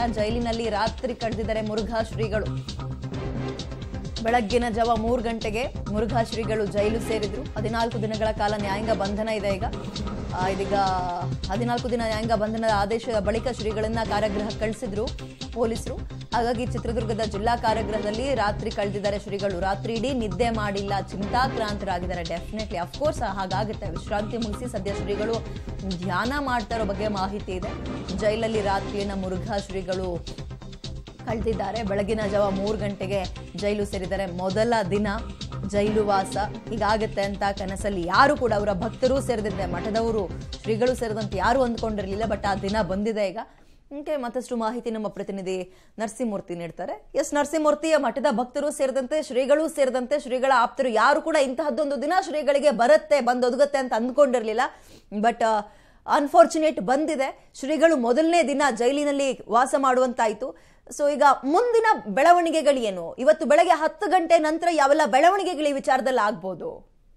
ಜೈಲಿನಲ್ಲಿ ರಾತ್ರಿ ಕಳೆದಿದ್ದಾರೆ ಮುರುಘಾ ಶ್ರೀಗಳು ಬೆಳಗ್ಗಿನ ಜಾವ ಮೂರು ಗಂಟೆಗೆ ಮುರುಘಾ ಶ್ರೀಗಳು ಜೈಲು ಸೇರಿದ್ರು ಹದಿನಾಲ್ಕು ದಿನಗಳ ಕಾಲ ನ್ಯಾಯಾಂಗ ಬಂಧನ ಇದೆ ಈಗ ಆ, ಇದೀಗ ಹದಿನಾಲ್ಕು ದಿನ ನ್ಯಾಯಾಂಗ ಬಂಧನದ ಆದೇಶ ಬಳಿಕ ಶ್ರೀಗಳನ್ನ ಕಾರಾಗೃಹ ಕಳಿಸಿದ್ರು ಪೊಲೀಸರು ಹಾಗಾಗಿ ಚಿತ್ರದುರ್ಗದ ಜಿಲ್ಲಾ ಕಾರಾಗೃಹದಲ್ಲಿ ರಾತ್ರಿ ಕಳೆದಿದ್ದಾರೆ ಶ್ರೀಗಳು ರಾತ್ರಿ ಇಡೀ ನಿದ್ದೆ ಮಾಡಿಲ್ಲ ಚಿಂತಾಕ್ರಾಂತರಾಗಿದ್ದಾರೆ ಡೆಫಿನೆಟ್ಲಿ ಅಫ್ಕೋರ್ಸ್ ಹಾಗಾಗುತ್ತೆ ವಿಶ್ರಾಂತಿ ಮುಗಿಸಿ ಸದ್ಯ ಶ್ರೀಗಳು ಧ್ಯಾನ ಮಾಡ್ತಾ ಇರೋ ಬಗ್ಗೆ ಮಾಹಿತಿ ಇದೆ ಜೈಲಲ್ಲಿ ರಾತ್ರಿಯನ್ನ ಮುರುಘಾ ಶ್ರೀಗಳು ಕಳೆದಿದ್ದಾರೆ ಬೆಳಗಿನ ಜಾವ ಮೂರು ಗಂಟೆಗೆ ಜೈಲು ಸೇರಿದ್ದಾರೆ ಮೊದಲ ದಿನ ಜೈಲು ವಾಸ ಹೀಗಾಗುತ್ತೆ ಅಂತ ಕನಸಲ್ಲಿ ಯಾರು ಕೂಡ ಅವರ ಭಕ್ತರು ಸೇರಿದಂತೆ ಮಠದವರು ಶ್ರೀಗಳು ಸೇರಿದಂತೆ ಯಾರು ಅಂದ್ಕೊಂಡಿರಲಿಲ್ಲ ಬಟ್ ಆ ದಿನ ಬಂದಿದೆ ಈಗ ಇಂಕೆ ಮತ್ತಷ್ಟು ಮಾಹಿತಿ ನಮ್ಮ ಪ್ರತಿನಿಧಿ ನರಸಿಂಹಮೂರ್ತಿ ನೀಡ್ತಾರೆ ಎಸ್ ನರಸಿಂಹಮೂರ್ತಿಯ ಮಠದ ಭಕ್ತರು ಸೇರಿದಂತೆ ಶ್ರೀಗಳು ಸೇರಿದಂತೆ ಶ್ರೀಗಳ ಆಪ್ತರು ಯಾರು ಕೂಡ ಇಂತಹದ್ದೊಂದು ದಿನ ಶ್ರೀಗಳಿಗೆ ಬರುತ್ತೆ ಬಂದು ಒದಗುತ್ತೆ ಅಂತ ಅಂದ್ಕೊಂಡಿರಲಿಲ್ಲ ಬಟ್ ಅನ್ಫಾರ್ಚುನೇಟ್ ಬಂದಿದೆ ಶ್ರೀಗಳು ಮೊದಲನೇ ದಿನ ಜೈಲಿನಲ್ಲಿ ವಾಸ ಮಾಡುವಂತಾಯ್ತು ಸೊ ಈಗ ಮುಂದಿನ ಬೆಳವಣಿಗೆಗಳೇನು ಇವತ್ತು ಬೆಳಗ್ಗೆ ಹತ್ತು ಗಂಟೆ ನಂತರ ಯಾವೆಲ್ಲ ಬೆಳವಣಿಗೆಗಳು ಈ ವಿಚಾರದಲ್ಲಿ ಆಗ್ಬೋದು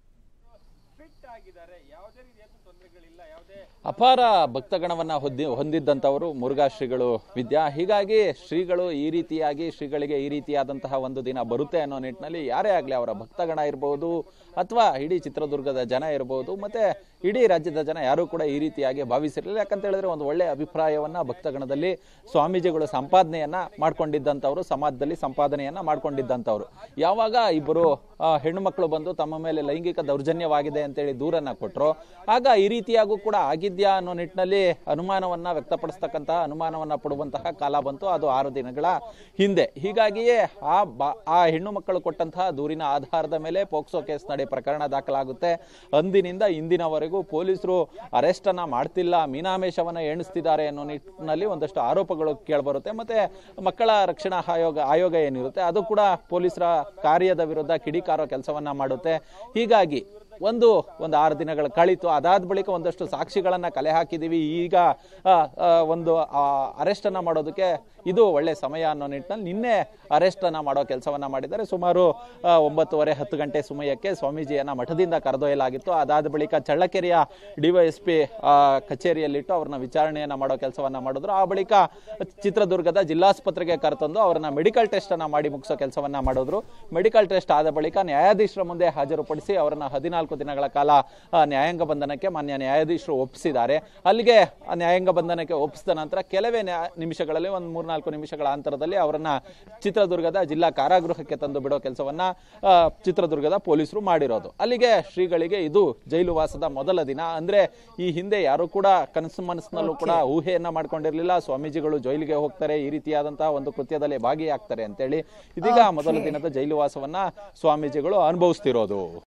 ಅಪಾರ ಭಕ್ತಗಣವನ್ನ ಹೊಂದಿ ಹೊಂದಿದ್ದಂಥವರು ಮುರುಘಾ ಶ್ರೀಗಳು ವಿದ್ಯಾ ಹೀಗಾಗಿ ಶ್ರೀಗಳು ಈ ರೀತಿಯಾಗಿ ಶ್ರೀಗಳಿಗೆ ಈ ರೀತಿಯಾದಂತಹ ಒಂದು ದಿನ ಬರುತ್ತೆ ಅನ್ನೋ ನಿಟ್ಟಿನಲ್ಲಿ ಯಾರೇ ಆಗಲಿ ಅವರ ಭಕ್ತಗಣ ಇರಬಹುದು ಅಥವಾ ಇಡೀ ಚಿತ್ರದುರ್ಗದ ಜನ ಇರಬಹುದು ಮತ್ತೆ ಇಡೀ ರಾಜ್ಯದ ಜನ ಯಾರು ಕೂಡ ಈ ರೀತಿಯಾಗಿ ಭಾವಿಸಿರಲಿಲ್ಲ ಯಾಕಂತ ಹೇಳಿದ್ರೆ ಒಂದು ಒಳ್ಳೆಯ ಅಭಿಪ್ರಾಯವನ್ನ ಭಕ್ತಗಣದಲ್ಲಿ ಸ್ವಾಮೀಜಿಗಳು ಸಂಪಾದನೆಯನ್ನ ಮಾಡ್ಕೊಂಡಿದ್ದಂಥವ್ರು ಸಮಾಜದಲ್ಲಿ ಸಂಪಾದನೆಯನ್ನ ಮಾಡ್ಕೊಂಡಿದ್ದಂಥವ್ರು ಯಾವಾಗ ಇಬ್ಬರು ಆ, ಹೆಣ್ಣು ಮಕ್ಕಳು ಬಂದು ತಮ್ಮ ಮೇಲೆ ಲೈಂಗಿಕ ದೌರ್ಜನ್ಯವಾಗಿದೆ ಅಂತೇಳಿ ದೂರನ್ನ ಕೊಟ್ಟರು ಆಗ ಈ ರೀತಿಯಾಗೂ ಕೂಡ ಆಗಿದ್ಯಾ ಅನ್ನೋ ನಿಟ್ಟಿನಲ್ಲಿ ಅನುಮಾನವನ್ನ ವ್ಯಕ್ತಪಡಿಸ್ತಕ್ಕಂತಹ ಅನುಮಾನವನ್ನ ಪಡುವಂತಹ ಕಾಲ ಬಂತು ಅದು ಆರು ದಿನಗಳ ಹಿಂದೆ ಹೀಗಾಗಿಯೇ ಆ ಬಾ ಆ ಹೆಣ್ಣು ಮಕ್ಕಳು ಕೊಟ್ಟಂತಹ ದೂರಿನ ಆಧಾರದ ಮೇಲೆ ಪೋಕ್ಸೋ ಕೇಸ್ ನಡೆ ಪ್ರಕರಣ ದಾಖಲಾಗುತ್ತೆ ಅಂದಿನಿಂದ ಇಂದಿನವರೆಗೂ ಪೊಲೀಸರು ಅರೆಸ್ಟ್ ಅನ್ನ ಮಾಡ್ತಿಲ್ಲ ಮೀನಾಮೇಷವನ್ನ ಎಣಿಸ್ತಿದ್ದಾರೆ ಅನ್ನೋ ನಿಟ್ಟಿನಲ್ಲಿ ಒಂದಷ್ಟು ಆರೋಪಗಳು ಕೇಳಬರುತ್ತೆ ಮತ್ತೆ ಮಕ್ಕಳ ರಕ್ಷಣಾ ಆಯೋಗ ಆಯೋಗ ಏನಿರುತ್ತೆ ಅದು ಕೂಡ ಪೊಲೀಸರ ಕಾರ್ಯದ ವಿರುದ್ಧ ಕಿಡಿಕಾರೋ ಕೆಲಸವನ್ನ ಮಾಡುತ್ತೆ ಹೀಗಾಗಿ ಒಂದು ಒಂದು ಆರು ದಿನಗಳು ಕಳೀತು ಅದಾದ ಬಳಿಕ ಒಂದಷ್ಟು ಸಾಕ್ಷಿಗಳನ್ನ ಕಲೆ ಹಾಕಿದೀವಿ ಈಗ ಆ, ಆ, ಒಂದು ಅರೆಸ್ಟ್ ಅನ್ನ ಮಾಡೋದಕ್ಕೆ ಇದು ಒಳ್ಳೆ ಸಮಯ ಅನ್ನೋ ನಿಟ್ಟಿನಲ್ಲಿ ನಿನ್ನೆ ಅರೆಸ್ಟ್ ಅನ್ನ ಮಾಡೋ ಕೆಲಸವನ್ನ ಮಾಡಿದ್ದಾರೆ ಸುಮಾರು ಆ, ಒಂಬತ್ತುವರೆ ಹತ್ತು ಗಂಟೆ ಸಮಯಕ್ಕೆ ಸ್ವಾಮೀಜಿಯನ್ನ ಮಠದಿಂದ ಕರೆದೊಯ್ಯಲಾಗಿತ್ತು ಅದಾದ ಬಳಿಕ ಚಳ್ಳಕೆರೆಯ ಡಿವೈಎಸ್ಪಿ ಕಚೇರಿಯಲ್ಲಿಟ್ಟು ಅವ್ರನ್ನ ವಿಚಾರಣೆಯನ್ನ ಮಾಡೋ ಕೆಲಸವನ್ನ ಮಾಡಿದ್ರು ಆ ಬಳಿಕ ಚಿತ್ರದುರ್ಗದ ಜಿಲ್ಲಾಸ್ಪತ್ರೆಗೆ ಕರೆತಂದು ಅವರನ್ನ ಮೆಡಿಕಲ್ ಟೆಸ್ಟ್ ಅನ್ನ ಮಾಡಿ ಮುಗಿಸೋ ಕೆಲಸವನ್ನ ಮಾಡಿದ್ರು ಮೆಡಿಕಲ್ ಟೆಸ್ಟ್ ಆದ ಬಳಿಕ ನ್ಯಾಯಾಧೀಶರ ಮುಂದೆ ಹಾಜರುಪಡಿಸಿ ಅವರನ್ನ ಹದಿನಾಲ್ಕು ದಿನಗಳ ಕಾಲ ಆ, ನ್ಯಾಯಾಂಗ ಬಂಧನಕ್ಕೆ ಮಾನ್ಯ ನ್ಯಾಯಾಧೀಶರು ಒಪ್ಪಿಸಿದ್ದಾರೆ ಅಲ್ಲಿಗೆ ಆ ನ್ಯಾಯಾಂಗ ಬಂಧನಕ್ಕೆ ಒಪ್ಪಿಸಿದ ನಂತರ ಕೆಲವೇ ನ್ಯಾ- ನಿಮಿಷಗಳಲ್ಲಿ ಒಂದು ಮೂರ್ನಾಲ್ಕು ನಿಮಿಷಗಳ ಅಂತರದಲ್ಲಿ ಅವರನ್ನ ಚಿತ್ರದುರ್ಗದ ಜಿಲ್ಲಾ ಕಾರಾಗೃಹಕ್ಕೆ ತಂದು ಬಿಡೋ ಕೆಲಸವನ್ನ ಆ, ಚಿತ್ರದುರ್ಗದ ಪೊಲೀಸರು ಮಾಡಿರೋದು ಅಲ್ಲಿಗೆ ಶ್ರೀಗಳಿಗೆ ಇದು ಜೈಲು ವಾಸದ ಮೊದಲ ದಿನ ಅಂದ್ರೆ ಈ ಹಿಂದೆ ಯಾರು ಕೂಡ ಕನಸು ಮನಸ್ಸಿನಲ್ಲೂ ಕೂಡ ಊಹೆಯನ್ನ ಮಾಡ್ಕೊಂಡಿರ್ಲಿಲ್ಲ ಸ್ವಾಮೀಜಿಗಳು ಜೈಲಿಗೆ ಹೋಗ್ತಾರೆ ಈ ರೀತಿಯಾದಂತಹ ಒಂದು ಕೃತ್ಯದಲ್ಲಿ ಭಾಗಿಯಾಗ್ತಾರೆ ಅಂತೇಳಿ ಇದೀಗ ಮೊದಲ ದಿನದ ಜೈಲು ವಾಸವನ್ನ ಸ್ವಾಮೀಜಿಗಳು ಅನುಭವಿಸ್ತಿರೋದು